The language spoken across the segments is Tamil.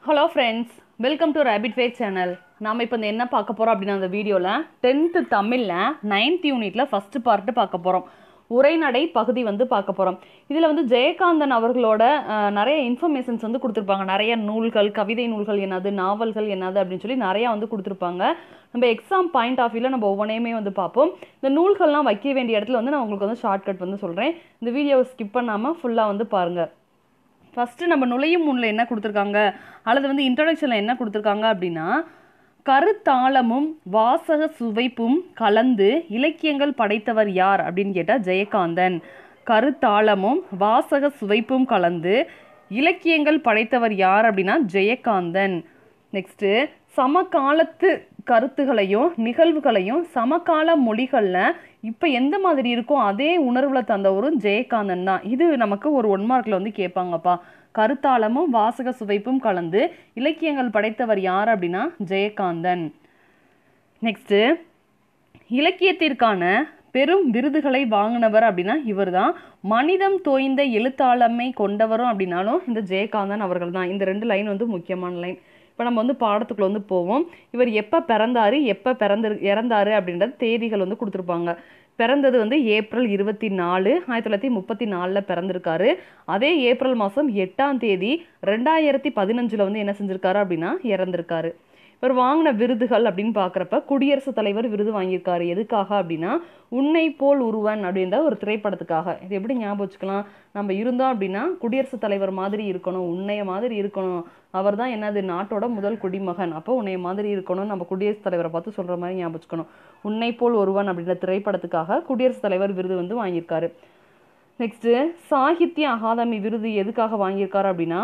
hello friends welcome to rapid fake channel நாம் இப்போ இந்த என்ன பார்க்க போகிறோம் அப்படின்னா அந்த வீடியோவில் டென்த்து தமிழில் நைன்த் யூனிட்டில் ஃபஸ்ட்டு பார்ட்டு பார்க்க போகிறோம் உரைநடை பகுதி வந்து பார்க்க போகிறோம் இதில் வந்து ஜெயகாந்தன் அவர்களோட அஹ், நிறைய இன்ஃபர்மேஷன்ஸ் வந்து கொடுத்துருப்பாங்க நிறைய நூல்கள் கவிதை நூல்கள் என்னது நாவல்கள் என்னது அப்படின்னு சொல்லி நிறையா வந்து கொடுத்துருப்பாங்க நம்ம எக்ஸாம் பாயிண்ட் ஆஃப் வியூவில் நம்ம ஒவ்வொன்றையுமே வந்து பார்ப்போம் இந்த நூல்கள்லாம் வைக்க வேண்டிய இடத்துல வந்து நான் உங்களுக்கு வந்து ஷார்ட்கட் வந்து சொல்கிறேன் இந்த வீடியோவை ஸ்கிப் பண்ணாமல் ஃபுல்லாக வந்து பாருங்கள் ஃபஸ்ட்டு நம்ம நுழையும் முன்னில் என்ன கொடுத்துருக்காங்க அல்லது வந்து இன்ட்ரடக்ஷனில் என்ன கொடுத்துருக்காங்க அப்படின்னா கருத்தாளமும் வாசக சுவைப்பும் கலந்து இலக்கியங்கள் படைத்தவர் யார் அப்படின்னு கேட்டால் ஜெயகாந்தன் கருத்தாளமும் வாசக சுவைப்பும் கலந்து இலக்கியங்கள் படைத்தவர் யார் அப்படின்னா ஜெயகாந்தன் நெக்ஸ்ட்டு சமகாலத்து கருத்துகளையும் நிகழ்வுகளையும் சமகால மொழிகளில் இப்போ எந்த மாதிரி இருக்கோ அதே உணர்வில் தந்தவரும் ஜெயகாந்தன் தான் இது நமக்கு ஒரு ஒன் மார்க்கில் வந்து கேட்பாங்கப்பா கருத்தாளமும் வாசக சுவைப்பும் கலந்து இலக்கியங்கள் படைத்தவர் யார் அப்படின்னா ஜெயகாந்தன் நெக்ஸ்ட்டு இலக்கியத்திற்கான பெரும் விருதுகளை வாங்கினவர் அப்படின்னா இவர்தான் மனிதம் தோய்ந்த எழுத்தாளமை கொண்டவரும் அப்படின்னாலும் இந்த ஜெயகாந்தன் அவர்கள் தான் இந்த ரெண்டு லைன் வந்து முக்கியமான லைன் இப்போ நம்ம வந்து பாடத்துக்குள்ள வந்து போவோம் இவர் எப்போ பிறந்தாரு எப்போ பிறந்து இறந்தாரு அப்படின்றது தேதிகள் வந்து கொடுத்துருப்பாங்க பிறந்தது வந்து ஏப்ரல் இருபத்தி நாலு ஆயிரத்தி தொள்ளாயிரத்தி முப்பத்தி நாலில் பிறந்திருக்காரு அதே ஏப்ரல் மாதம் எட்டாம் தேதி ரெண்டாயிரத்தி பதினஞ்சில் வந்து என்ன செஞ்சிருக்காரு அப்படின்னா இறந்திருக்காரு இவர் வாங்கின விருதுகள் அப்படின்னு பார்க்குறப்ப குடியரசுத் தலைவர் விருது வாங்கியிருக்காரு எதுக்காக அப்படின்னா உன்னை போல் உருவன் அப்படின்ற ஒரு திரைப்படத்துக்காக இது எப்படி ஞாபகம் வச்சுக்கலாம் நம்ம இருந்தோம் அப்படின்னா குடியரசுத் தலைவர் மாதிரி இருக்கணும் உன்னைய மாதிரி இருக்கணும் அவர் தான் என்னது நாட்டோட முதல் குடிமகன் அப்போ உன்னைய மாதிரி இருக்கணும் நம்ம குடியரசுத் தலைவரை பார்த்து சொல்கிற மாதிரி ஞாபகம் வச்சுக்கணும் உன்னை போல் ஒருவன் அப்படின்ற திரைப்படத்துக்காக குடியரசுத் தலைவர் விருது வந்து வாங்கியிருக்காரு நெக்ஸ்ட்டு சாகித்ய அகாதமி விருது எதுக்காக வாங்கியிருக்காரு அப்படின்னா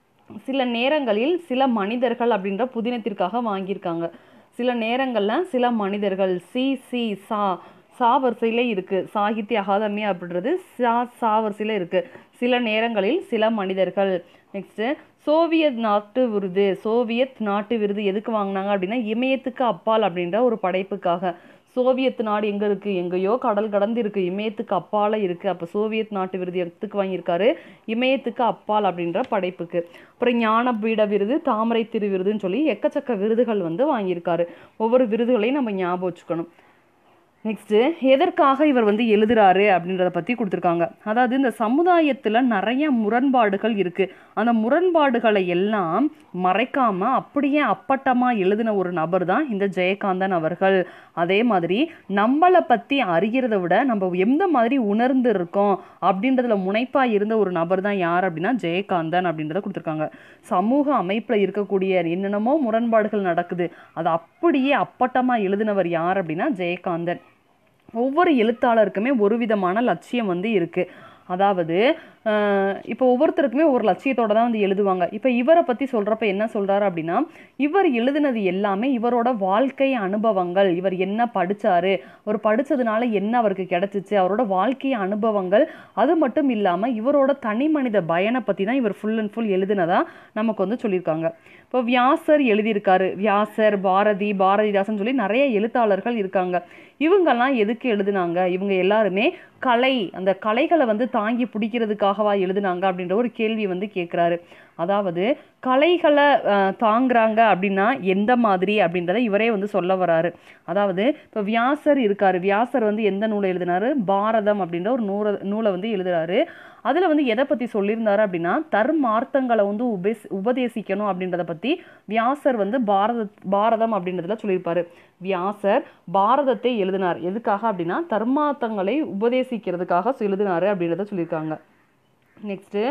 சில நேரங்களில் சில மனிதர்கள் அப்படின்ற புதினத்திற்காக வாங்கியிருக்காங்க சில நேரங்களில் சில மனிதர்கள் சி சி சா சா வரிசையில் இருக்குது சாகித்ய அகாதமி அப்படின்றது சா சா வரிசையில் இருக்குது சில நேரங்களில் சில மனிதர்கள் நெக்ஸ்ட்டு சோவியத் நாட்டு விருது சோவியத் நாட்டு விருது எதுக்கு வாங்கினாங்க அப்படின்னா இமயத்துக்கு அப்பால் அப்படின்ற ஒரு படைப்புக்காக சோவியத் நாடு எங்கே இருக்குது எங்கேயோ கடல் கடந்து இருக்குது இமயத்துக்கு அப்பால் இருக்குது அப்போ சோவியத் நாட்டு விருது எதுக்கு வாங்கியிருக்காரு இமயத்துக்கு அப்பால் அப்படின்ற படைப்புக்கு அப்புறம் ஞானபீட விருது தாமரை திரு விருதுன்னு சொல்லி எக்கச்சக்க விருதுகள் வந்து வாங்கியிருக்காரு ஒவ்வொரு விருதுகளையும் நம்ம ஞாபகம் வச்சுக்கணும் நெக்ஸ்ட்டு எதற்காக இவர் வந்து எழுதுறாரு அப்படின்றத பற்றி கொடுத்துருக்காங்க அதாவது இந்த சமுதாயத்தில் நிறைய முரண்பாடுகள் இருக்குது அந்த முரண்பாடுகளை எல்லாம் மறைக்காமல் அப்படியே அப்பட்டமாக எழுதின ஒரு நபர் தான் இந்த ஜெயகாந்தன் அவர்கள் அதே மாதிரி நம்மளை பற்றி அறிகிறத விட நம்ம எந்த மாதிரி உணர்ந்து இருக்கோம் அப்படின்றதுல முனைப்பாக இருந்த ஒரு நபர் தான் யார் அப்படின்னா ஜெயகாந்தன் அப்படின்றத கொடுத்துருக்காங்க சமூக அமைப்பில் இருக்கக்கூடிய என்னென்னமோ முரண்பாடுகள் நடக்குது அதை அப்படியே அப்பட்டமாக எழுதினவர் யார் அப்படின்னா ஜெயகாந்தன் ஒவ்வொரு எழுத்தாளருக்குமே ஒரு விதமான லட்சியம் வந்து இருக்குது அதாவது அஹ், இப்போ ஒவ்வொருத்தருக்குமே ஒரு லட்சியத்தோட தான் வந்து எழுதுவாங்க இப்போ இவரை பற்றி சொல்கிறப்ப என்ன சொல்கிறாரு அப்படின்னா இவர் எழுதினது எல்லாமே இவரோட வாழ்க்கை அனுபவங்கள் இவர் என்ன படிச்சாரு அவர் படிச்சதுனால என்ன அவருக்கு கிடைச்சிச்சு அவரோட வாழ்க்கை அனுபவங்கள் அது மட்டும் இல்லாமல் இவரோட தனி மனித பயனை பற்றி தான் இவர் ஃபுல் அண்ட் ஃபுல் எழுதினதா நமக்கு வந்து சொல்லியிருக்காங்க இப்போ வியாசர் எழுதியிருக்காரு வியாசர் பாரதி பாரதிதாசன் சொல்லி நிறைய எழுத்தாளர்கள் இருக்காங்க இவங்கெல்லாம் எதுக்கு எழுதுனாங்க இவங்க எல்லாருமே கலை அந்த கலைகளை வந்து தாங்கி பிடிக்கிறதுக்காகவா எழுதுனாங்க அப்படின்ற ஒரு கேள்வி வந்து கேட்குறாரு அதாவது கலைகளை அஹ், தாங்குறாங்க அப்படின்னா எந்த மாதிரி அப்படின்றத இவரே வந்து சொல்ல வராரு அதாவது இப்போ வியாசர் இருக்காரு வியாசர் வந்து எந்த நூலை எழுதினாரு பாரதம் அப்படின்ற ஒரு நூலை நூலை வந்து எழுதுறாரு அதில் வந்து எதை பற்றி சொல்லியிருந்தாரு அப்படின்னா தர்மார்த்தங்களை வந்து உபேஸ் உபதேசிக்கணும் அப்படின்றத பற்றி வியாசர் வந்து பாரத பாரதம் அப்படின்றதுல சொல்லியிருப்பாரு வியாசர் பாரதத்தை எழுதினார் எதுக்காக அப்படின்னா தர்மார்த்தங்களை உபதேசிக்கிறதுக்காக எழுதினாரு அப்படின்றத சொல்லியிருக்காங்க நெக்ஸ்ட்டு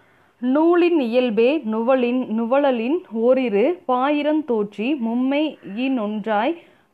நூலின் இயல்பே நுவலின் நுவலலின் ஓரிரு பாயிரம் தோற்றி மும்மை ஒன்றாய்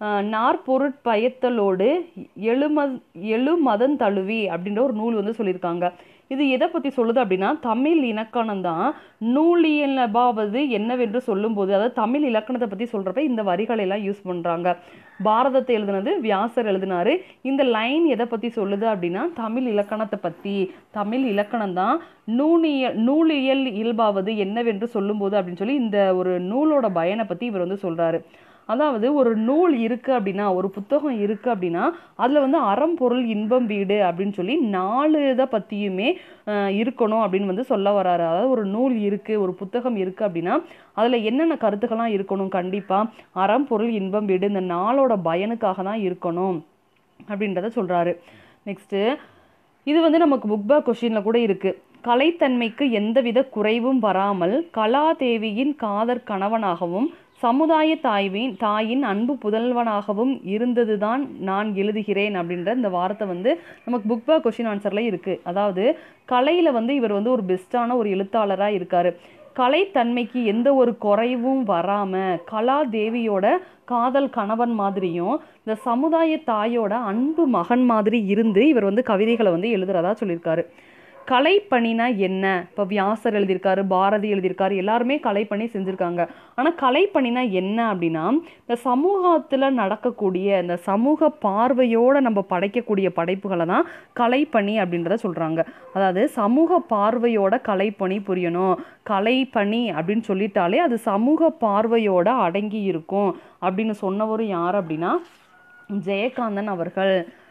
நாற்பொருட்பயத்தலோடு எழும எழுமதன் தழுவி அப்படின்ற ஒரு நூல் வந்து சொல்லியிருக்காங்க இது எதை பற்றி சொல்லுது அப்படின்னா தமிழ் இலக்கணம் தான் நூலியலபாவது என்னவென்று சொல்லும்போது அதாவது தமிழ் இலக்கணத்தை பற்றி சொல்கிறப்ப இந்த வரிகளை எல்லாம் யூஸ் பண்ணுறாங்க பாரதத்தை எழுதுனது வியாசர் எழுதினாரு இந்த லைன் எதை பற்றி சொல்லுது அப்படின்னா தமிழ் இலக்கணத்தை பற்றி தமிழ் இலக்கணம் தான் நூனிய நூலியல் இயல்பாவது என்னவென்று சொல்லும்போது அப்படின்னு சொல்லி இந்த ஒரு நூலோட பயனை பற்றி இவர் வந்து சொல்கிறாரு அதாவது ஒரு நூல் இருக்கு அப்படின்னா ஒரு புத்தகம் இருக்கு அப்படின்னா அதில் வந்து அறம் பொருள் இன்பம் வீடு அப்படின்னு சொல்லி நாலு இதை பற்றியுமே இருக்கணும் அப்படின்னு வந்து சொல்ல வராரு அதாவது ஒரு நூல் இருக்கு ஒரு புத்தகம் இருக்கு அப்படின்னா அதில் என்னென்ன கருத்துக்கள்லாம் இருக்கணும் கண்டிப்பாக அறம் பொருள் இன்பம் வீடு இந்த நாளோட பயனுக்காக தான் இருக்கணும் அப்படின்றத சொல்கிறாரு நெக்ஸ்ட்டு இது வந்து நமக்கு புக் பேக் கொஷினில் கூட இருக்குது கலைத்தன்மைக்கு எந்தவித குறைவும் வராமல் கலாதேவியின் காதற் கணவனாகவும் சமுதாய தாய்வின் தாயின் அன்பு புதல்வனாகவும் இருந்ததுதான் நான் எழுதுகிறேன் அப்படின்ற இந்த வார்த்தை வந்து நமக்கு புக் பேக் கொஷின் ஆன்சரில் இருக்குது அதாவது கலையில் வந்து இவர் வந்து ஒரு பெஸ்ட்டான ஒரு எழுத்தாளராக இருக்கார் கலைத்தன்மைக்கு எந்த ஒரு குறைவும் வராமல் கலாதேவியோட காதல் கணவன் மாதிரியும் இந்த சமுதாய தாயோட அன்பு மகன் மாதிரி இருந்து இவர் வந்து கவிதைகளை வந்து எழுதுறதா சொல்லியிருக்காரு கலைப்பணினா என்ன இப்போ வியாசர் எழுதியிருக்காரு பாரதி எழுதியிருக்காரு எல்லாருமே கலைப்பணி செஞ்சுருக்காங்க ஆனால் கலைப்பணினா என்ன அப்படின்னா இந்த சமூகத்தில் நடக்கக்கூடிய இந்த சமூக பார்வையோடு நம்ம படைக்கக்கூடிய படைப்புகளை தான் கலைப்பணி அப்படின்றத சொல்கிறாங்க அதாவது சமூக பார்வையோட கலைப்பணி புரியணும் கலைப்பணி அப்படின்னு சொல்லிட்டாலே அது சமூக பார்வையோட அடங்கி இருக்கும் அப்படின்னு சொன்னவரும் யார் அப்படின்னா ஜெயகாந்தன் அவர்கள்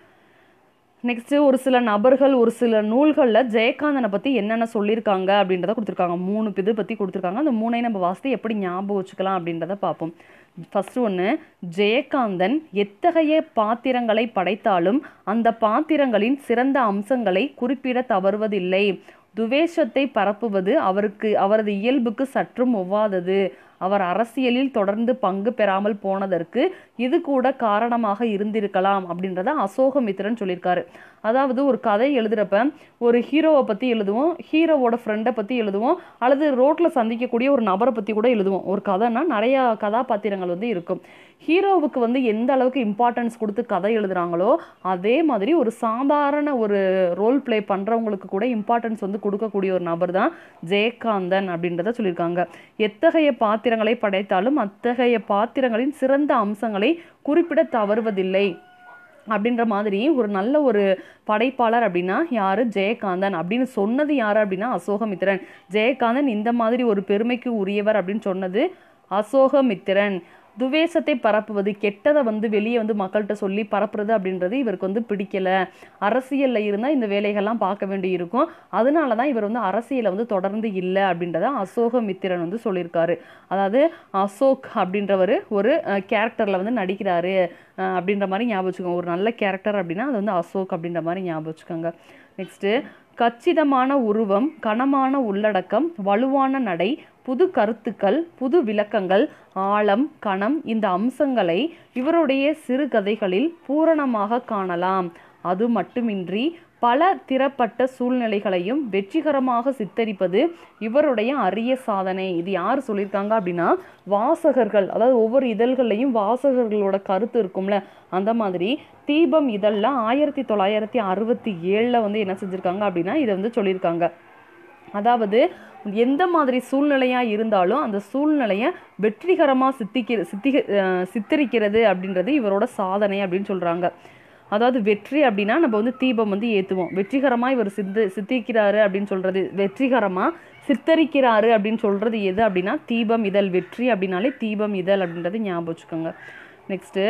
நெக்ஸ்ட்டு ஒரு சில நபர்கள் ஒரு சில நூல்களில் ஜெயகாந்தனை பற்றி என்னென்ன சொல்லியிருக்காங்க அப்படின்றத கொடுத்துருக்காங்க மூணு இது பற்றி கொடுத்துருக்காங்க அந்த மூணையும் நம்ம வாசித்து எப்படி ஞாபகம் வச்சுக்கலாம் அப்படின்றத பார்ப்போம் ஃபஸ்ட்டு ஒன்று ஜெயகாந்தன் எத்தகைய பாத்திரங்களை படைத்தாலும் அந்த பாத்திரங்களின் சிறந்த அம்சங்களை குறிப்பிட தவறுவதில்லை துவேஷத்தை பரப்புவது அவருக்கு அவரது இயல்புக்கு சற்றும் ஒவ்வாதது அவர் அரசியலில் தொடர்ந்து பங்கு பெறாமல் போனதற்கு இது கூட காரணமாக இருந்திருக்கலாம் அப்படின்றத அசோகமித்திரன் சொல்லியிருக்காரு அதாவது ஒரு கதை எழுதுறப்ப ஒரு ஹீரோவை பற்றி எழுதுவோம் ஹீரோவோட ஃப்ரெண்டை பற்றி எழுதுவோம் அல்லது ரோட்டில் சந்திக்கக்கூடிய ஒரு நபரை பற்றி கூட எழுதுவோம் ஒரு கதைனா நிறையா கதாபாத்திரங்கள் வந்து இருக்கும் ஹீரோவுக்கு வந்து எந்த அளவுக்கு இம்பார்ட்டன்ஸ் கொடுத்து கதை எழுதுறாங்களோ அதே மாதிரி ஒரு சாதாரண ஒரு ரோல் ப்ளே பண்ணுறவங்களுக்கு கூட இம்பார்ட்டன்ஸ் வந்து கொடுக்கக்கூடிய ஒரு நபர் தான் ஜெயகாந்தன் அப்படின்றத சொல்லியிருக்காங்க எத்தகைய பாத்திரங்களை படைத்தாலும் அத்தகைய பாத்திரங்களின் சிறந்த அம்சங்களை குறிப்பிட தவறுவதில்லை அப்படின்ற மாதிரி ஒரு நல்ல ஒரு படைப்பாளர் அப்படின்னா யார் ஜெயகாந்தன் அப்படின்னு சொன்னது யார் அப்படின்னா அசோகமித்திரன் ஜெயகாந்தன் இந்த மாதிரி ஒரு பெருமைக்கு உரியவர் அப்படின்னு சொன்னது அசோகமித்திரன் துவேஷத்தை பரப்புவது கெட்டதை வந்து வெளியே வந்து மக்கள்கிட்ட சொல்லி பரப்புறது அப்படின்றது இவருக்கு வந்து பிடிக்கல அரசியலில் இருந்தால் இந்த வேலைகள்லாம் பார்க்க வேண்டி இருக்கும் அதனால தான் இவர் வந்து அரசியலை வந்து தொடர்ந்து இல்லை அப்படின்றத அசோகமித்திரன் வந்து சொல்லியிருக்காரு அதாவது அசோக் அப்படின்றவர் ஒரு கேரக்டரில் வந்து நடிக்கிறாரு அப்படின்ற மாதிரி ஞாபகம் வச்சுக்கோங்க ஒரு நல்ல கேரக்டர் அப்படின்னா அது வந்து அசோக் அப்படின்ற மாதிரி ஞாபகம் வச்சுக்கோங்க நெக்ஸ்ட்டு கச்சிதமான உருவம் கனமான உள்ளடக்கம் வலுவான நடை புது கருத்துக்கள் புது விளக்கங்கள் ஆழம் கணம் இந்த அம்சங்களை இவருடைய சிறுகதைகளில் பூரணமாக காணலாம் அது மட்டுமின்றி பல திறப்பட்ட சூழ்நிலைகளையும் வெற்றிகரமாக சித்தரிப்பது இவருடைய அரிய சாதனை இது யார் சொல்லியிருக்காங்க அப்படின்னா வாசகர்கள் அதாவது ஒவ்வொரு இதழ்கள்லையும் வாசகர்களோட கருத்து இருக்கும்ல அந்த மாதிரி தீபம் இதழில் ஆயிரத்தி தொள்ளாயிரத்தி அறுபத்தி ஏழில் வந்து என்ன செஞ்சுருக்காங்க அப்படின்னா இதை வந்து சொல்லியிருக்காங்க அதாவது எந்த மாதிரி சூழ்நிலையாக இருந்தாலும் அந்த சூழ்நிலையை வெற்றிகரமாக சித்திக்க சித்திக சித்தரிக்கிறது அப்படின்றது இவரோட சாதனை அப்படின்னு சொல்கிறாங்க அதாவது வெற்றி அப்படின்னா நம்ம வந்து தீபம் வந்து ஏற்றுவோம் வெற்றிகரமாக இவர் சித்து சித்திக்கிறாரு அப்படின்னு சொல்கிறது வெற்றிகரமாக சித்தரிக்கிறாரு அப்படின்னு சொல்கிறது எது அப்படின்னா தீபம் இதழ் வெற்றி அப்படின்னாலே தீபம் இதழ் அப்படின்றது ஞாபகம் வச்சுக்கோங்க நெக்ஸ்ட்டு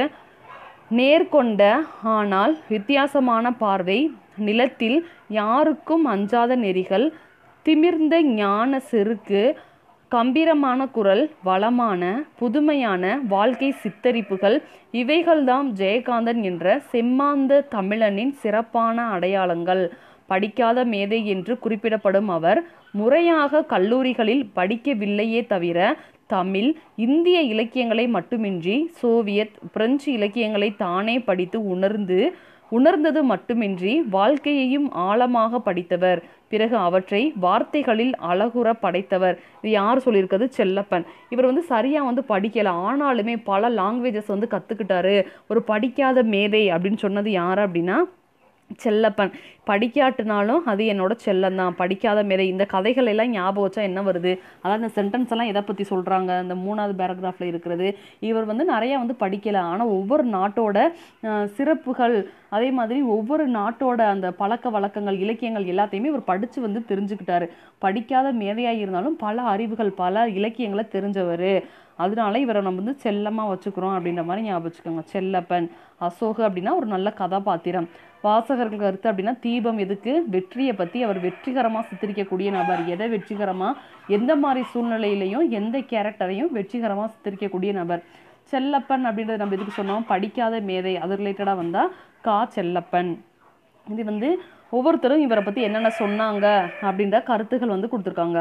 நேர்கொண்ட ஆனால் வித்தியாசமான பார்வை நிலத்தில் யாருக்கும் அஞ்சாத நெறிகள் திமிர்ந்த ஞான செருக்கு கம்பீரமான குரல் வளமான புதுமையான வாழ்க்கை சித்தரிப்புகள் இவைகள்தாம் ஜெயகாந்தன் என்ற செம்மாந்த தமிழனின் சிறப்பான அடையாளங்கள் படிக்காத மேதை என்று குறிப்பிடப்படும் அவர் முறையாக கல்லூரிகளில் படிக்கவில்லையே தவிர தமிழ் இந்திய இலக்கியங்களை மட்டுமின்றி சோவியத் பிரெஞ்சு இலக்கியங்களை தானே படித்து உணர்ந்து உணர்ந்தது மட்டுமின்றி வாழ்க்கையையும் ஆழமாக படித்தவர் பிறகு அவற்றை வார்த்தைகளில் அழகுற படைத்தவர் இது யார் சொல்லியிருக்கிறது செல்லப்பன் இவர் வந்து சரியாக வந்து படிக்கலை ஆனாலுமே பல லாங்குவேஜஸ் வந்து கற்றுக்கிட்டாரு ஒரு படிக்காத மேதை அப்படின்னு சொன்னது யார் அப்படின்னா செல்லப்பன் படிக்காட்டினாலும் அது என்னோட செல்லம் தான் படிக்காத மேதை இந்த கதைகள் எல்லாம் ஞாபகம் வச்சா என்ன வருது அதாவது இந்த சென்டென்ஸ் எல்லாம் எதை பற்றி சொல்கிறாங்க இந்த மூணாவது பேராகிராஃபில் இருக்கிறது இவர் வந்து நிறைய வந்து படிக்கலை ஆனால் ஒவ்வொரு நாட்டோட அஹ், சிறப்புகள் அதே மாதிரி ஒவ்வொரு நாட்டோட அந்த பழக்க வழக்கங்கள் இலக்கியங்கள் எல்லாத்தையுமே இவர் படித்து வந்து தெரிஞ்சுக்கிட்டாரு படிக்காத மேதையாக இருந்தாலும் பல அறிவுகள் பல இலக்கியங்களை தெரிஞ்சவர் அதனால இவரை நம்ம வந்து செல்லமாக வச்சுக்கிறோம் அப்படின்ற மாதிரி ஞாபகம் வச்சுக்கோங்க செல்லப்பன் அசோக அப்படின்னா ஒரு நல்ல கதாபாத்திரம் வாசகர்கள் கருத்து அப்படின்னா தீபம் எதுக்கு வெற்றியை பற்றி அவர் வெற்றிகரமாக சித்தரிக்கக்கூடிய நபர் எதை வெற்றிகரமாக எந்த மாதிரி சூழ்நிலையிலையும் எந்த கேரக்டரையும் வெற்றிகரமாக சித்தரிக்கக்கூடிய நபர் செல்லப்பன் அப்படின்றத நம்ம எதுக்கு சொன்னோம் படிக்காத மேதை அது ரிலேட்டடாக வந்தால் கா செல்லப்பன் இது வந்து ஒவ்வொருத்தரும் இவரை பற்றி என்னென்ன சொன்னாங்க அப்படின்ற கருத்துகள் வந்து கொடுத்துருக்காங்க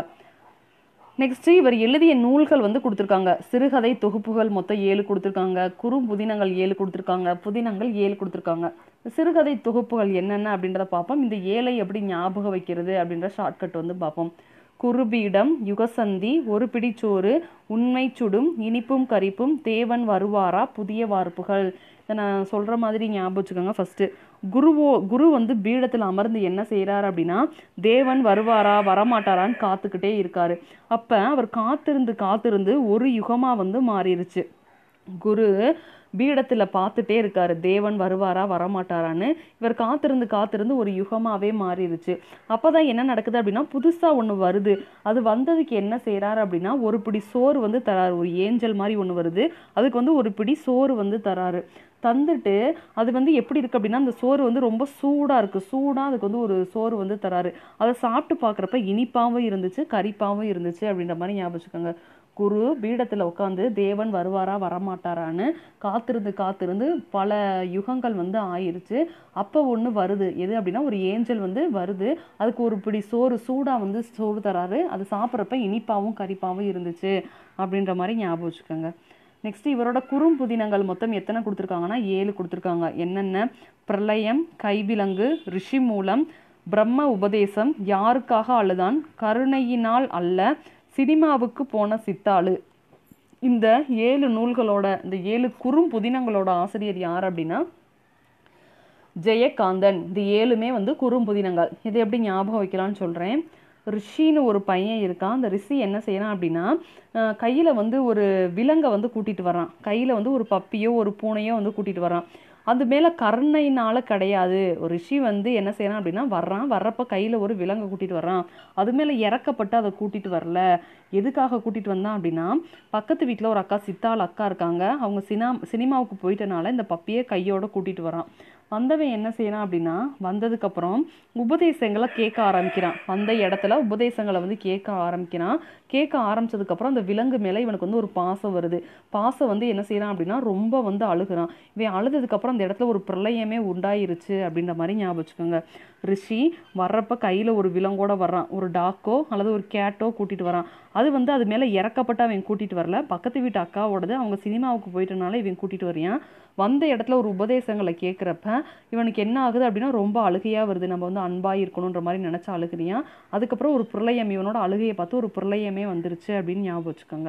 நெக்ஸ்ட் இவர் எழுதிய நூல்கள் வந்து கொடுத்துருக்காங்க சிறுகதை தொகுப்புகள் மொத்தம் ஏழு கொடுத்துருக்காங்க குறும்புதினங்கள் ஏழு கொடுத்துருக்காங்க புதினங்கள் ஏழு கொடுத்துருக்காங்க சிறுகதை தொகுப்புகள் என்னென்ன அப்படின்றத பார்ப்போம் இந்த ஏழை எப்படி ஞாபகம் வைக்கிறது அப்படின்ற ஷார்ட்கட் வந்து பார்ப்போம் குருபீடம் யுகசந்தி ஒரு பிடிச்சோறு உண்மை சுடும் இனிப்பும் கரிப்பும் தேவன் வருவாரா புதிய வார்ப்புகள் இதை நான் சொல்கிற மாதிரி ஞாபகம் வச்சுக்கோங்க ஃபஸ்ட்டு குருவோ குரு வந்து பீடத்தில் அமர்ந்து என்ன செய்கிறார் அப்படின்னா தேவன் வருவாரா வரமாட்டாரான்னு காத்துக்கிட்டே இருக்காரு அப்போ அவர் காத்திருந்து காத்திருந்து ஒரு யுகமாக வந்து மாறிடுச்சு குரு பீடத்தில் பார்த்துட்டே இருக்காரு தேவன் வருவாரா வரமாட்டாரான்னு இவர் காத்திருந்து காத்திருந்து ஒரு யுகமாவே மாறிடுச்சு அப்பதான் என்ன நடக்குது அப்படின்னா புதுசா ஒன்று வருது அது வந்ததுக்கு என்ன செய்றாரு அப்படின்னா ஒரு பிடி சோறு வந்து தராரு ஒரு ஏஞ்சல் மாதிரி ஒன்று வருது அதுக்கு வந்து ஒரு பிடி சோறு வந்து தராரு தந்துட்டு அது வந்து எப்படி இருக்கு அப்படின்னா அந்த சோறு வந்து ரொம்ப சூடா இருக்கு சூடா அதுக்கு வந்து ஒரு சோறு வந்து தராரு அதை சாப்பிட்டு பார்க்குறப்ப இனிப்பாவும் இருந்துச்சு கரிப்பாவும் இருந்துச்சு அப்படின்ற மாதிரி ஞாபகம் வச்சுக்கோங்க குரு பீடத்துல உட்காந்து தேவன் வருவாரா வரமாட்டாரான்னு காத்திருந்து காத்திருந்து பல யுகங்கள் வந்து ஆயிருச்சு அப்போ ஒன்று வருது எது அப்படின்னா ஒரு ஏஞ்சல் வந்து வருது அதுக்கு ஒரு பிடி சோறு சூடாக வந்து சோறு தராரு அது சாப்பிட்றப்ப இனிப்பாவும் கரிப்பாவும் இருந்துச்சு அப்படின்ற மாதிரி ஞாபகம் வச்சுக்கோங்க நெக்ஸ்ட் இவரோட குறும்புதினங்கள் மொத்தம் எத்தனை கொடுத்துருக்காங்கன்னா ஏழு கொடுத்துருக்காங்க என்னென்ன பிரளயம் கைவிலங்கு ரிஷி மூலம் பிரம்ம உபதேசம் யாருக்காக அழுதான் கருணையினால் அல்ல சினிமாவுக்கு போன சித்தாளு இந்த ஏழு நூல்களோட இந்த ஏழு குறும்புதினங்களோட ஆசிரியர் யார் அப்படின்னா ஜெயகாந்தன் இது ஏழுமே வந்து குறும்புதினங்கள் இது எப்படி ஞாபகம் வைக்கலாம்னு சொல்கிறேன் ரிஷின்னு ஒரு பையன் இருக்கான் அந்த ரிஷி என்ன செய்யறான் அப்படின்னா கையில் வந்து ஒரு விலங்கை வந்து கூட்டிட்டு வரான் கையில் வந்து ஒரு பப்பியோ ஒரு பூனையோ வந்து கூட்டிட்டு வரான் அது மேலே கருணையினால கிடையாது ஒரு ரிஷி வந்து என்ன செய்யறான் அப்படின்னா வர்றான் வர்றப்ப கையில் ஒரு விலங்கை கூட்டிட்டு வர்றான் அது மேலே இறக்கப்பட்டு அதை கூட்டிட்டு வரல எதுக்காக கூட்டிட்டு வந்தான் அப்படின்னா பக்கத்து வீட்டில் ஒரு அக்கா சித்தாள் அக்கா இருக்காங்க அவங்க சினா சினிமாவுக்கு போயிட்டனால இந்த பப்பியை கையோட கூட்டிட்டு வரான் வந்தவன் என்ன செய்யறான் அப்படின்னா வந்ததுக்கப்புறம் உபதேசங்களை கேட்க ஆரம்பிக்கிறான் வந்த இடத்துல உபதேசங்களை வந்து கேட்க ஆரம்பிக்கிறான் கேட்க ஆரம்பிச்சதுக்கப்புறம் அந்த விலங்கு மேலே இவனுக்கு வந்து ஒரு பாசம் வருது பாசம் வந்து என்ன செய்யறான் அப்படின்னா ரொம்ப வந்து அழுகுறான் இவன் அழுததுக்கப்புறம் அந்த இடத்துல ஒரு பிரளயமே உண்டாயிருச்சு அப்படின்ற மாதிரி ஞாபகம் வச்சுக்கோங்க ரிஷி வர்றப்ப கையில் ஒரு விலங்கோட வர்றான் ஒரு டாக்கோ அல்லது ஒரு கேட்டோ கூட்டிட்டு வரான் அது வந்து அது மேலே இறக்கப்பட்டு அவன் கூட்டிட்டு வரல பக்கத்து வீட்டு அக்காவோடது அவங்க சினிமாவுக்கு போயிட்டனால இவன் கூட்டிட்டு வரியான் வந்த இடத்துல ஒரு உபதேசங்களை கேட்குறப்ப இவனுக்கு என்ன ஆகுது அப்படின்னா ரொம்ப அழுகையாக வருது நம்ம வந்து அன்பாக இருக்கணுன்ற மாதிரி நினச்சி அழுகுறியான் அதுக்கப்புறம் ஒரு பிரளயம் இவனோட அழுகையை பார்த்து ஒரு பிரளயமே வந்துருச்சு அப்படின்னு ஞாபகம் வச்சுக்கோங்க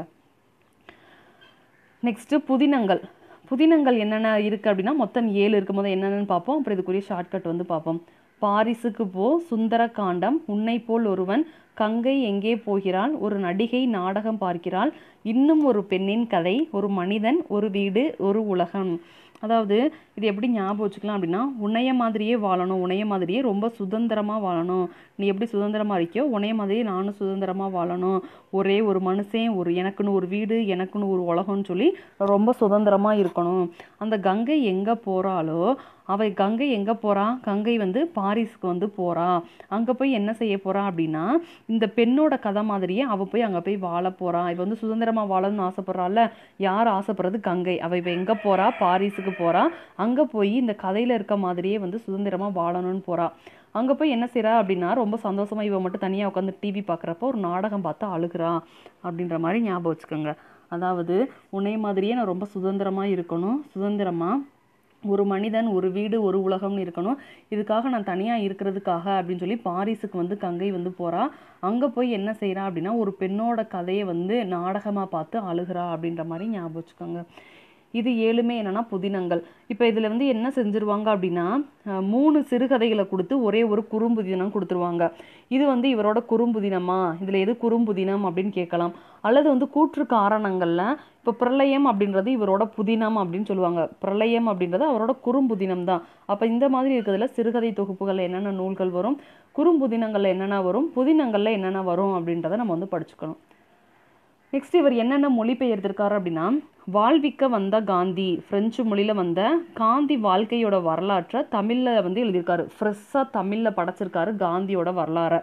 நெக்ஸ்ட்டு புதினங்கள் புதினங்கள் என்னென்ன இருக்குது அப்படின்னா மொத்தம் ஏழு இருக்கும் போது என்னென்னு பார்ப்போம் அப்புறம் இதுக்குரிய ஷார்ட்கட் வந்து பார்ப்போம் பாரிசுக்கு போ சுந்தர காண்டம் உன்னை போல் ஒருவன் கங்கை எங்கே போகிறாள் ஒரு நடிகை நாடகம் பார்க்கிறாள் இன்னும் ஒரு பெண்ணின் கதை ஒரு மனிதன் ஒரு வீடு ஒரு உலகம் அதாவது இது எப்படி ஞாபகம் வச்சுக்கலாம் அப்படின்னா உன்னைய மாதிரியே வாழணும் உன்னைய மாதிரியே ரொம்ப சுதந்திரமாக வாழணும் நீ எப்படி சுதந்திரமாக இருக்கியோ உன்னைய மாதிரியே நானும் சுதந்திரமாக வாழணும் ஒரே ஒரு மனுஷன் ஒரு எனக்குன்னு ஒரு வீடு எனக்குன்னு ஒரு உலகம்னு சொல்லி ரொம்ப சுதந்திரமாக இருக்கணும் அந்த கங்கை எங்கே போகிறாளோ அவள் கங்கை எங்கே போகிறா கங்கை வந்து பாரிஸ்க்கு வந்து போகிறா அங்கே போய் என்ன செய்ய போகிறா அப்படின்னா இந்த பெண்ணோட கதை மாதிரியே அவள் போய் அங்கே போய் வாழ போகிறா இவ வந்து சுதந்திரமாக வாழணும்னு ஆசைப்படுறாள்ல யார் ஆசைப்படுறது கங்கை அவள் இப்போ எங்கே போகிறா பாரிஸுக்கு போகிறா அங்கே போய் இந்த கதையில் இருக்க மாதிரியே வந்து சுதந்திரமாக வாழணும்னு போகிறா அங்கே போய் என்ன செய்கிறா அப்படின்னா ரொம்ப சந்தோஷமாக இவ மட்டும் தனியாக உட்காந்து டிவி பார்க்குறப்ப ஒரு நாடகம் பார்த்து அழுகிறா அப்படின்ற மாதிரி ஞாபகம் வச்சுக்கோங்க அதாவது உன்னை மாதிரியே நான் ரொம்ப சுதந்திரமாக இருக்கணும் சுதந்திரமாக ஒரு மனிதன் ஒரு வீடு ஒரு உலகம்னு இருக்கணும் இதுக்காக நான் தனியாக இருக்கிறதுக்காக அப்படின்னு சொல்லி பாரிஸுக்கு வந்து கங்கை வந்து போகிறா அங்கே போய் என்ன செய்கிறா அப்படின்னா ஒரு பெண்ணோட கதையை வந்து நாடகமாக பார்த்து அழுகிறா அப்படின்ற மாதிரி ஞாபகம் வச்சுக்கோங்க இது ஏழுமே என்னன்னா புதினங்கள் இப்போ இதில் வந்து என்ன செஞ்சிருவாங்க அப்படின்னா அஹ், மூணு சிறுகதைகளை கொடுத்து ஒரே ஒரு குறும்புதினம் கொடுத்துருவாங்க இது வந்து இவரோட குறும்புதினமா இதில் எது குறும்புதினம் அப்படின்னு கேட்கலாம் அல்லது வந்து கூற்று காரணங்கள்ல இப்போ பிரளயம் அப்படின்றது இவரோட புதினம் அப்படின்னு சொல்லுவாங்க பிரளயம் அப்படின்றது அவரோட குறும்புதினம் தான் அப்போ இந்த மாதிரி இருக்கிறதுல சிறுகதை தொகுப்புகள் என்னென்ன நூல்கள் வரும் குறும்புதினங்கள்ல என்னென்ன வரும் புதினங்கள்ல என்னென்ன வரும் அப்படின்றத நம்ம வந்து படிச்சுக்கணும் நெக்ஸ்ட் இவர் என்னென்ன மொழிபெயர்த்திருக்காரு அப்படின்னா வாழ்விக்க வந்த காந்தி பிரெஞ்சு மொழியில வந்த காந்தி வாழ்க்கையோட வரலாற்றை தமிழ்ல வந்து எழுதியிருக்காரு ஃப்ரெஷ்ஷாக தமிழ்ல படைச்சிருக்காரு காந்தியோட வரலாறை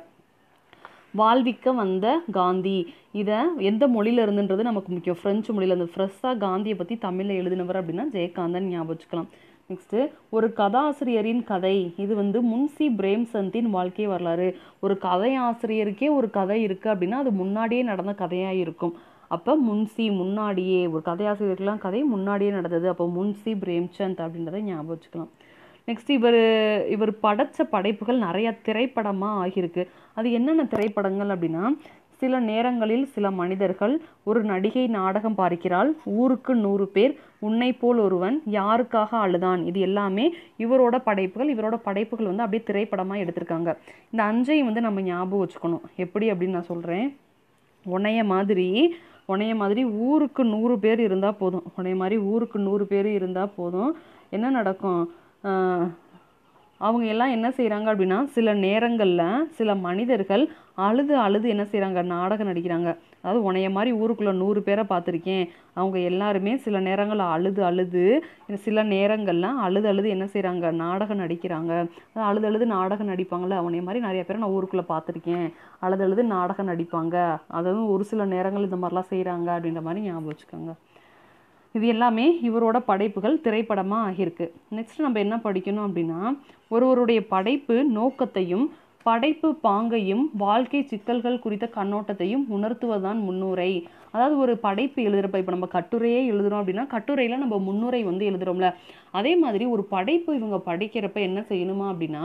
வாழ்விக்க வந்த காந்தி இதை எந்த மொழியில இருந்துன்றது நமக்கு முக்கியம் ஃப்ரெஞ்சு மொழியில இருந்து ஃப்ரெஷ்ஷாக காந்தியை பற்றி தமிழில் எழுதினவர் அப்படின்னா ஜெயகாந்தன் ஞாபகம் வச்சுக்கலாம் நெக்ஸ்ட்டு ஒரு கதாசிரியரின் கதை இது வந்து முன்சி பிரேம்சந்தின் வாழ்க்கை வரலாறு ஒரு கதையாசிரியருக்கே ஒரு கதை இருக்குது அப்படின்னா அது முன்னாடியே நடந்த கதையாக இருக்கும் அப்போ முன்சி முன்னாடியே ஒரு கதையாசிரியருக்கெல்லாம் கதை முன்னாடியே நடந்தது அப்போ முன்சி பிரேம்சந்த் அப்படின்றத ஞாபகம் வச்சுக்கலாம் நெக்ஸ்ட் இவர் இவர் படைச்ச படைப்புகள் நிறைய திரைப்படமாக ஆகியிருக்கு அது என்னென்ன திரைப்படங்கள் அப்படின்னா சில நேரங்களில் சில மனிதர்கள் ஒரு நடிகை நாடகம் பார்க்கிறாள் ஊருக்கு நூறு பேர் உன்னை போல் ஒருவன் யாருக்காக அழுதான் இது எல்லாமே இவரோட படைப்புகள் இவரோட படைப்புகள் வந்து அப்படியே திரைப்படமாக எடுத்திருக்காங்க இந்த அஞ்சையும் வந்து நம்ம ஞாபகம் வச்சுக்கணும் எப்படி அப்படின்னு நான் சொல்கிறேன் உன்னைய மாதிரி உன்னைய மாதிரி ஊருக்கு நூறு பேர் இருந்தால் போதும் உன்னைய மாதிரி ஊருக்கு நூறு பேர் இருந்தால் போதும் என்ன நடக்கும் ஆஹ் அவங்க எல்லாம் என்ன செய்கிறாங்க அப்படின்னா சில நேரங்களில் சில மனிதர்கள் அழுது அழுது என்ன செய்கிறாங்க நாடகம் நடிக்கிறாங்க அதாவது உன்னைய மாதிரி ஊருக்குள்ளே நூறு பேரை பார்த்துருக்கேன் அவங்க எல்லாருமே சில நேரங்களில் அழுது அழுது சில நேரங்களில் அழுது அழுது என்ன செய்கிறாங்க நாடகம் நடிக்கிறாங்க அதாவது அழுது அழுது நாடகம் நடிப்பாங்கள்ல உன்னைய மாதிரி நிறைய பேரை நான் ஊருக்குள்ளே பார்த்துருக்கேன் அழுது அழுது நாடகம் நடிப்பாங்க அதாவது ஒரு சில நேரங்கள் இந்த மாதிரிலாம் செய்கிறாங்க அப்படின்ற மாதிரி ஞாபகம் வச்சுக்கோங்க இது எல்லாமே இவரோட படைப்புகள் திரைப்படமாக ஆகியிருக்கு நெக்ஸ்ட் நம்ம என்ன படிக்கணும் அப்படின்னா ஒருவருடைய படைப்பு நோக்கத்தையும் படைப்பு பாங்கையும் வாழ்க்கை சிக்கல்கள் குறித்த கண்ணோட்டத்தையும் உணர்த்துவதுதான் முன்னுரை அதாவது ஒரு படைப்பு எழுதுறப்ப இப்போ நம்ம கட்டுரையே எழுதுறோம் அப்படின்னா கட்டுரையில் நம்ம முன்னுரை வந்து எழுதுறோம்ல அதே மாதிரி ஒரு படைப்பு இவங்க படிக்கிறப்ப என்ன செய்யணுமா அப்படின்னா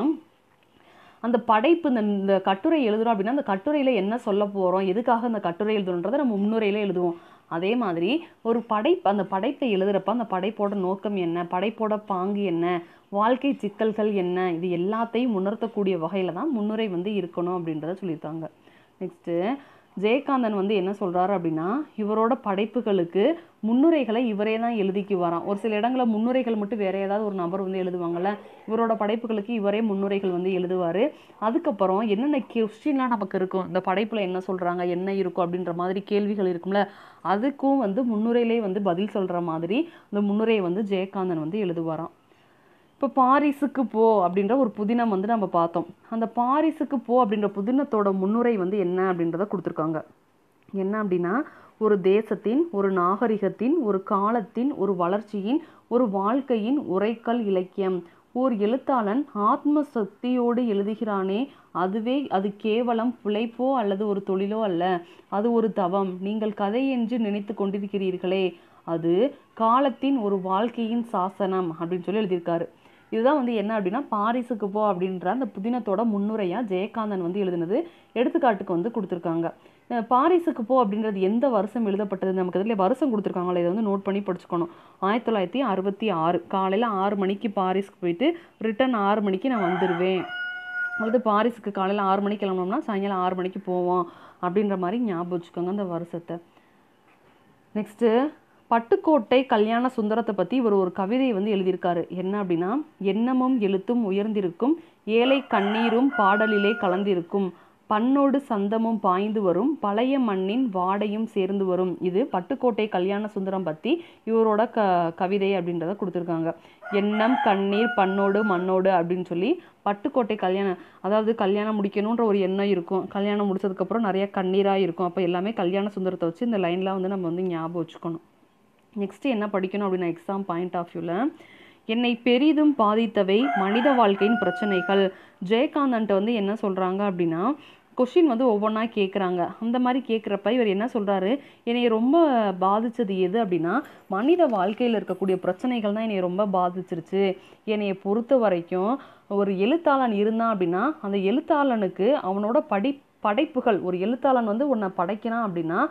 அந்த படைப்பு இந்த இந்த கட்டுரை எழுதுறோம் அப்படின்னா அந்த கட்டுரையில் என்ன சொல்ல போகிறோம் எதுக்காக அந்த கட்டுரை எழுதுறோன்றதை நம்ம முன்னுரையில எழுதுவோம் அதே மாதிரி ஒரு படைப்பு அந்த படைப்பை எழுதுறப்ப அந்த படைப்போட நோக்கம் என்ன படைப்போட பாங்கு என்ன வாழ்க்கை சிக்கல்கள் என்ன இது எல்லாத்தையும் உணர்த்தக்கூடிய வகையில் தான் முன்னுரை வந்து இருக்கணும் அப்படின்றத சொல்லியிருக்காங்க நெக்ஸ்ட்டு ஜெயகாந்தன் வந்து என்ன சொல்றாரு அப்படின்னா இவரோட படைப்புகளுக்கு முன்னுரைகளை இவரே தான் எழுதிக்கு வரான் ஒரு சில இடங்களில் முன்னுரைகள் மட்டும் வேற ஏதாவது ஒரு நபர் வந்து எழுதுவாங்கல்ல இவரோட படைப்புகளுக்கு இவரே முன்னுரைகள் வந்து எழுதுவார் அதுக்கப்புறம் என்னென்ன கொஸ்டின்லாம் நமக்கு இருக்கும் இந்த படைப்பில் என்ன சொல்கிறாங்க என்ன இருக்கும் அப்படின்ற மாதிரி கேள்விகள் இருக்கும்ல அதுக்கும் வந்து முன்னுரையிலே வந்து பதில் சொல்கிற மாதிரி இந்த முன்னுரையை வந்து ஜெயகாந்தன் வந்து எழுதுவாராம் இப்போ பாரிஸுக்கு போ அப்படின்ற ஒரு புதினம் வந்து நம்ம பார்த்தோம் அந்த பாரிஸுக்கு போ அப்படின்ற புதினத்தோட முன்னுரை வந்து என்ன அப்படின்றத கொடுத்துருக்காங்க என்ன அப்படின்னா ஒரு தேசத்தின் ஒரு நாகரிகத்தின் ஒரு காலத்தின் ஒரு வளர்ச்சியின் ஒரு வாழ்க்கையின் உரைக்கல் இலக்கியம் ஓர் எழுத்தாளன் ஆத்ம சக்தியோடு எழுதுகிறானே அதுவே அது கேவலம் பிழைப்போ அல்லது ஒரு தொழிலோ அல்ல அது ஒரு தவம் நீங்கள் கதை என்று நினைத்து கொண்டிருக்கிறீர்களே அது காலத்தின் ஒரு வாழ்க்கையின் சாசனம் அப்படின்னு சொல்லி எழுதியிருக்காரு இதுதான் வந்து என்ன அப்படின்னா பாரிஸுக்கு போ அப்படின்ற அந்த புதினத்தோட முன்னுரையா ஜெயகாந்தன் வந்து எழுதினது எடுத்துக்காட்டுக்கு வந்து கொடுத்துருக்காங்க அஹ் பாரிஸுக்கு போ அப்படின்றது எந்த வருஷம் எழுதப்பட்டது நமக்கு இதில் வருஷம் கொடுத்துருக்காங்களே இதை வந்து நோட் பண்ணி படிச்சுக்கணும் ஆயிரத்தி தொள்ளாயிரத்தி அறுபத்தி ஆறு காலையில் ஆறு மணிக்கு பாரிஸ்க்கு போயிட்டு ரிட்டர்ன் ஆறு மணிக்கு நான் வந்துடுவேன் அதாவது பாரிஸுக்கு காலையில் ஆறு மணிக்கு கிளம்புனோம்னா சாயங்காலம் ஆறு மணிக்கு போவோம் அப்படின்ற மாதிரி ஞாபகம் வச்சுக்கோங்க அந்த வருஷத்தை நெக்ஸ்ட்டு பட்டுக்கோட்டை கல்யாண சுந்தரத்தை பற்றி இவர் ஒரு கவிதை வந்து எழுதியிருக்காரு என்ன அப்படின்னா எண்ணமும் எழுத்தும் உயர்ந்திருக்கும் ஏழை கண்ணீரும் பாடலிலே கலந்திருக்கும் பண்ணோடு சந்தமும் பாய்ந்து வரும் பழைய மண்ணின் வாடையும் சேர்ந்து வரும் இது பட்டுக்கோட்டை கல்யாண சுந்தரம் பற்றி இவரோட க கவிதை அப்படின்றத கொடுத்துருக்காங்க எண்ணம் கண்ணீர் பண்ணோடு மண்ணோடு அப்படின்னு சொல்லி பட்டுக்கோட்டை கல்யாணம் அதாவது கல்யாணம் முடிக்கணுன்ற ஒரு எண்ணம் இருக்கும் கல்யாணம் முடிச்சதுக்கப்புறம் நிறைய கண்ணீராக இருக்கும் அப்போ எல்லாமே கல்யாண சுந்தரத்தை வச்சு இந்த லைன்லாம் வந்து நம்ம வந்து ஞாபகம் வச்சுக்கணும் நெக்ஸ்ட்டு என்ன படிக்கணும் அப்படின்னா எக்ஸாம் பாயிண்ட் ஆஃப் வியூவில் என்னை பெரிதும் பாதித்தவை மனித வாழ்க்கையின் பிரச்சனைகள் ஜெயகாந்தன்ட்ட வந்து என்ன சொல்கிறாங்க அப்படின்னா கொஷின் வந்து ஒவ்வொன்றா கேட்குறாங்க அந்த மாதிரி கேட்குறப்ப இவர் என்ன சொல்கிறாரு என்னை ரொம்ப பாதிச்சது எது அப்படின்னா மனித வாழ்க்கையில் இருக்கக்கூடிய பிரச்சனைகள் தான் என்னை ரொம்ப பாதிச்சிருச்சு என்னைய பொறுத்த வரைக்கும் ஒரு எழுத்தாளன் இருந்தான் அப்படின்னா அந்த எழுத்தாளனுக்கு அவனோட படி படைப்புகள் ஒரு எழுத்தாளன் வந்து உன்னை படைக்கிறான் அப்படின்னா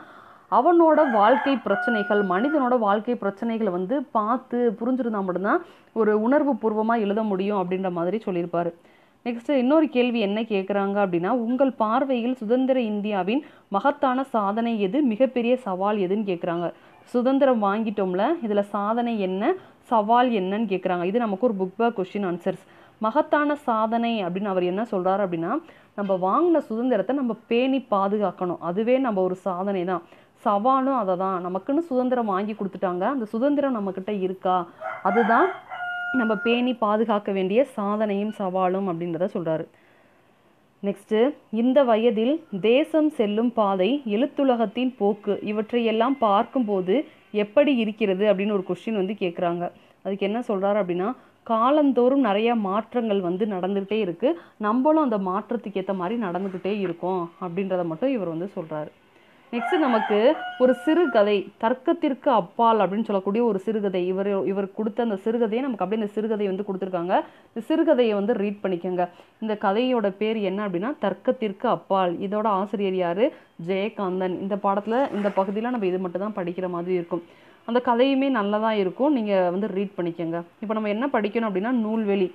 அவனோட வாழ்க்கை பிரச்சனைகள் மனிதனோட வாழ்க்கை பிரச்சனைகளை வந்து பார்த்து புரிஞ்சிருந்தா மட்டும்தான் ஒரு உணர்வு பூர்வமாக எழுத முடியும் அப்படின்ற மாதிரி சொல்லியிருப்பாரு நெக்ஸ்ட் இன்னொரு கேள்வி என்ன கேட்குறாங்க அப்படின்னா உங்கள் பார்வையில் சுதந்திர இந்தியாவின் மகத்தான சாதனை எது மிகப்பெரிய சவால் எதுன்னு கேட்குறாங்க சுதந்திரம் வாங்கிட்டோம்ல இதில் சாதனை என்ன சவால் என்னன்னு கேட்குறாங்க இது நமக்கு ஒரு புக் பேக் கொஷின் ஆன்சர்ஸ் மகத்தான சாதனை அப்படின்னு அவர் என்ன சொல்றாரு அப்படின்னா நம்ம வாங்கின சுதந்திரத்தை நம்ம பேணி பாதுகாக்கணும் அதுவே நம்ம ஒரு சாதனை தான் சவாலும் அதை தான் நமக்குன்னு சுதந்திரம் வாங்கி கொடுத்துட்டாங்க அந்த சுதந்திரம் நம்மக்கிட்ட இருக்கா அதுதான் நம்ம பேணி பாதுகாக்க வேண்டிய சாதனையும் சவாலும் அப்படின்றத சொல்றாரு நெக்ஸ்ட்டு இந்த வயதில் தேசம் செல்லும் பாதை எழுத்துலகத்தின் போக்கு இவற்றையெல்லாம் பார்க்கும்போது எப்படி இருக்கிறது அப்படின்னு ஒரு கொஸ்டின் வந்து கேட்குறாங்க அதுக்கு என்ன சொல்றாரு அப்படின்னா காலந்தோறும் நிறைய மாற்றங்கள் வந்து நடந்துகிட்டே இருக்கு நம்மளும் அந்த மாற்றத்துக்கு ஏற்ற மாதிரி நடந்துக்கிட்டே இருக்கோம் அப்படின்றத மட்டும் இவர் வந்து சொல்றாரு நெக்ஸ்ட் நமக்கு ஒரு சிறுகதை தர்க்கத்திற்கு அப்பால் அப்படின்னு சொல்லக்கூடிய ஒரு சிறுகதை இவர் இவர் கொடுத்த அந்த சிறுகதையை நமக்கு அப்படியே இந்த சிறுகதை வந்து கொடுத்துருக்காங்க இந்த சிறுகதையை வந்து ரீட் பண்ணிக்கோங்க இந்த கதையோட பேர் என்ன அப்படின்னா தர்க்கத்திற்கு அப்பால் இதோட ஆசிரியர் யாரு ஜெயகாந்தன் இந்த பாடத்துல இந்த பகுதியில் நம்ம இது மட்டும் தான் படிக்கிற மாதிரி இருக்கும் அந்த கதையுமே நல்லதாக இருக்கும் நீங்கள் வந்து ரீட் பண்ணிக்கோங்க இப்போ நம்ம என்ன படிக்கணும் அப்படின்னா நூல்வெளி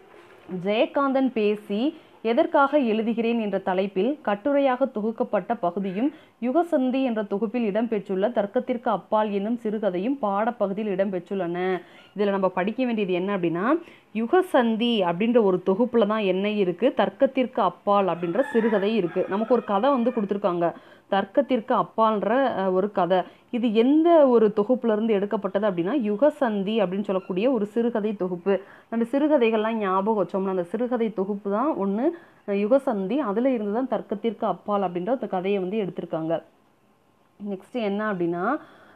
ஜெயகாந்தன் பேசி எதற்காக எழுதுகிறேன் என்ற தலைப்பில் கட்டுரையாக தொகுக்கப்பட்ட பகுதியும் யுகசந்தி என்ற தொகுப்பில் இடம்பெற்றுள்ள தர்க்கத்திற்கு அப்பால் என்னும் சிறுகதையும் பாடப்பகுதியில் இடம்பெற்றுள்ளன இதில் நம்ம படிக்க வேண்டியது என்ன அப்படின்னா யுகசந்தி அப்படின்ற ஒரு தொகுப்பில் தான் என்ன இருக்குது தர்க்கத்திற்கு அப்பால் அப்படின்ற சிறுகதை இருக்குது நமக்கு ஒரு கதை வந்து கொடுத்துருக்காங்க தர்க்கத்திற்கு அப்பால்ன்ற அஹ், ஒரு கதை இது எந்த ஒரு தொகுப்புல இருந்து எடுக்கப்பட்டது அப்படின்னா யுகசந்தி அப்படின்னு சொல்லக்கூடிய ஒரு சிறுகதை தொகுப்பு அந்த சிறுகதைகள்லாம் ஞாபகம் வச்சோம்னா அந்த சிறுகதை தொகுப்பு தான் ஒன்று யுகசந்தி அதில் இருந்து தான் தர்க்கத்திற்கு அப்பால் அப்படின்ற அந்த கதையை வந்து எடுத்திருக்காங்க நெக்ஸ்ட் என்ன அப்படின்னா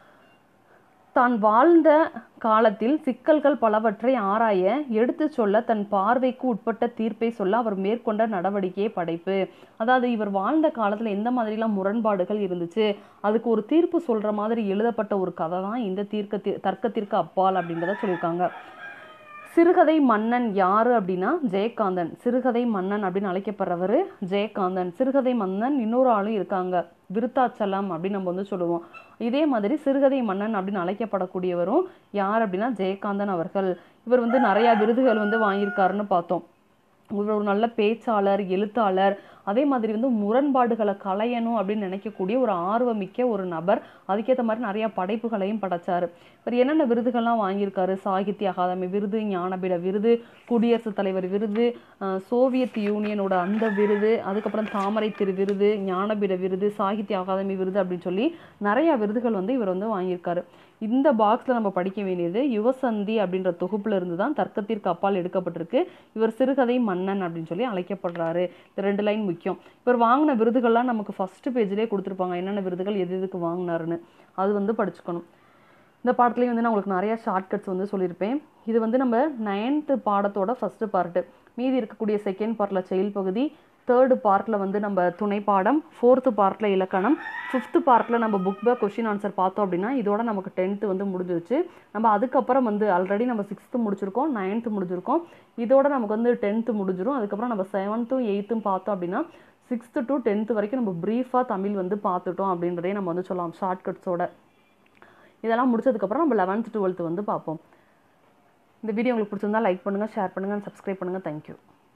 தான் வாழ்ந்த காலத்தில் சிக்கல்கள் பலவற்றை ஆராய எடுத்துச் சொல்ல தன் பார்வைக்கு உட்பட்ட தீர்ப்பை சொல்ல அவர் மேற்கொண்ட நடவடிக்கையே படைப்பு அதாவது இவர் வாழ்ந்த காலத்தில் எந்த மாதிரிலாம் முரண்பாடுகள் இருந்துச்சு அதுக்கு ஒரு தீர்ப்பு சொல்ற மாதிரி எழுதப்பட்ட ஒரு கதை தான் இந்த தீர்க்க தர்க்கத்திற்கு அப்பால் அப்படின்றத சொல்லியிருக்காங்க சிறுகதை மன்னன் யாரு அப்படின்னா ஜெயகாந்தன் சிறுகதை மன்னன் அப்படின்னு அழைக்கப்படுறவர் ஜெயகாந்தன் சிறுகதை மன்னன் இன்னொரு ஆளும் இருக்காங்க விருத்தாச்சலம் அப்படின்னு நம்ம வந்து சொல்லுவோம் இதே மாதிரி சிறுகதை மன்னன் அப்படின்னு அழைக்கப்படக்கூடியவரும் யார் அப்படின்னா ஜெயகாந்தன் அவர்கள் இவர் வந்து நிறைய விருதுகள் வந்து வாங்கியிருக்காருன்னு பார்த்தோம் இவர் ஒரு நல்ல பேச்சாளர் எழுத்தாளர் அதே மாதிரி வந்து முரண்பாடுகளை களையணும் அப்படின்னு நினைக்கக்கூடிய ஒரு ஆர்வமிக்க ஒரு நபர் அதுக்கேற்ற மாதிரி நிறைய படைப்புகளையும் படைச்சாரு இவர் என்னென்ன விருதுகள்லாம் வாங்கியிருக்காரு சாகித்ய அகாதமி விருது ஞானபீட விருது குடியரசுத் தலைவர் விருது அஹ் சோவியத் யூனியனோட அந்த விருது அதுக்கப்புறம் தாமரை திரு விருது ஞானபீட விருது சாகித்ய அகாதமி விருது அப்படின்னு சொல்லி நிறைய விருதுகள் வந்து இவர் வந்து வாங்கியிருக்காரு இந்த பாக்ஸில் நம்ம படிக்க வேண்டியது யுவசந்தி அப்படின்ற தொகுப்புல இருந்து தான் தர்க்கத்திற்கு அப்பால் எடுக்கப்பட்டிருக்கு இவர் சிறுகதை மன்னன் அப்படின்னு சொல்லி அழைக்கப்படுறாரு இந்த ரெண்டு லைன் முக்கியம் இவர் வாங்கின விருதுகள்லாம் நமக்கு ஃபர்ஸ்ட் பேஜ்லேயே கொடுத்துருப்பாங்க என்னென்ன விருதுகள் எது எதுக்கு வாங்கினாருன்னு அது வந்து படிச்சுக்கணும் இந்த பாடத்துலேயும் வந்து நான் உங்களுக்கு நிறைய ஷார்ட்கட்ஸ் வந்து சொல்லியிருப்பேன் இது வந்து நம்ம நைன்த்து பாடத்தோட ஃபஸ்ட்டு பார்ட்டு மீதி இருக்கக்கூடிய செகண்ட் பார்ட்டில் செயல் பகுதி தேர்டு பார்ட்டில் வந்து நம்ம துணை பாடம் ஃபோர்த்து பார்ட்டில் இலக்கணம் ஃபிஃப்த்து பார்ட்டில் நம்ம புக் பேக் கொஷின் ஆன்சர் பார்த்தோம் அப்படின்னா இதோட நமக்கு டென்த்து வந்து முடிஞ்சிருச்சு நம்ம அதுக்கப்புறம் வந்து ஆல்ரெடி நம்ம சிக்ஸ்த்து முடிச்சிருக்கோம் நைன்த்து முடிச்சிருக்கோம் இதோட நமக்கு வந்து டென்த்து முடிஞ்சிரும் அதுக்கப்புறம் நம்ம செவன்த்தும் எயித்தும் பார்த்தோம் அப்படின்னா சிக்ஸ்த்து டு டென்த்து வரைக்கும் நம்ம ப்ரீஃபாக தமிழ் வந்து பார்த்துட்டோம் அப்படின்றதே நம்ம வந்து சொல்லலாம் ஷார்ட்கட்ஸோட இதெல்லாம் முடிச்சதுக்கப்புறம் நம்ம லெவன்த்து டுவெல்த்து வந்து பார்ப்போம் இந்த வீடியோ உங்களுக்கு பிடிச்சிருந்தா லைக் பண்ணுங்கள் ஷேர் பண்ணுங்கள் சப்ஸ்கிரைப் பண்ணுங்கள் தேங்க்யூ